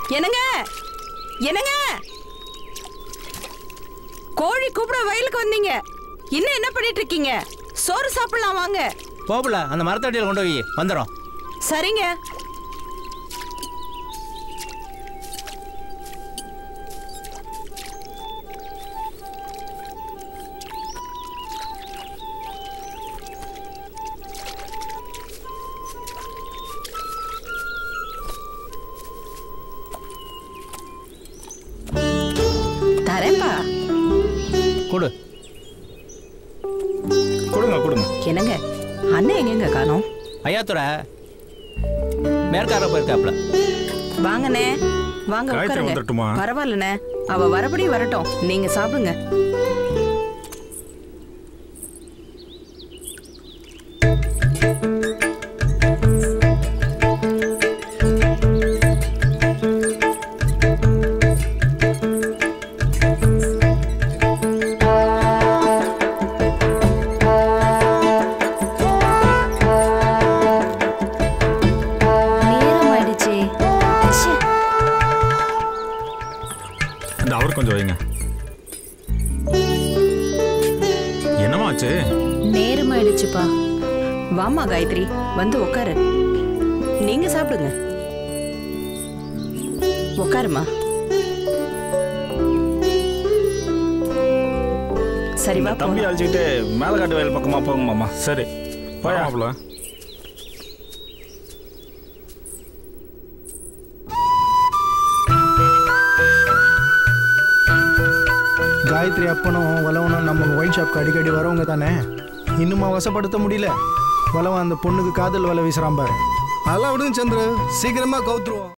என்னங்க என்னங்க கோழி கூப்பிட வயலுக்கு வந்தீங்க இன்னும் என்ன பண்ணிட்டு இருக்கீங்க சோறு சாப்பிடலாம் வாங்க போகல அந்த மரத்தடியில் கொண்டு போய் வந்துடும் சரிங்க தரேன்பா கொடு கொடுங்க கொடுங்க என்னங்க அண்ணன் எங்கெங்க காணோம் ஐயாத்துறை மேற்கார போயிருக்காப்ல வாங்கண்ணே வாங்க காயத்ரி உட்காருங்க வந்துடட்டுமா? பரவாயில்லண்ணே அவ வரபடி வரட்டும் நீங்க சாப்பிடுங்க நேரம் ஆயிடுச்சு ச்சே. இந்த அவர் கொஞ்சம் வைங்க என்னமாச்சு நேரம் ஆயிடுச்சுப்பா வாமா காயத்ரி வந்து உட்காரு நீங்க சாப்பிடுங்க உட்காருமா சரி வா தம்பி போலாம். அழைச்சிக்கிட்டு மேலக்காட்டு வயல் பக்கமா போங்க மாமா சரி போயாப்ல காயத்ரி அப்பனும் வளவனும் நம்ம ஒயின் ஷாப்க்கு அடிக்கடி வரவங்க தானே இன்னுமா வசப்படுத்த முடியல வளவன் அந்த பொண்ணுக்கு காதல் வலை வீசுறான் பாரு அதெல்லாம் விடுங்க சந்திர சீக்கிரமா கவுத்துருவோம்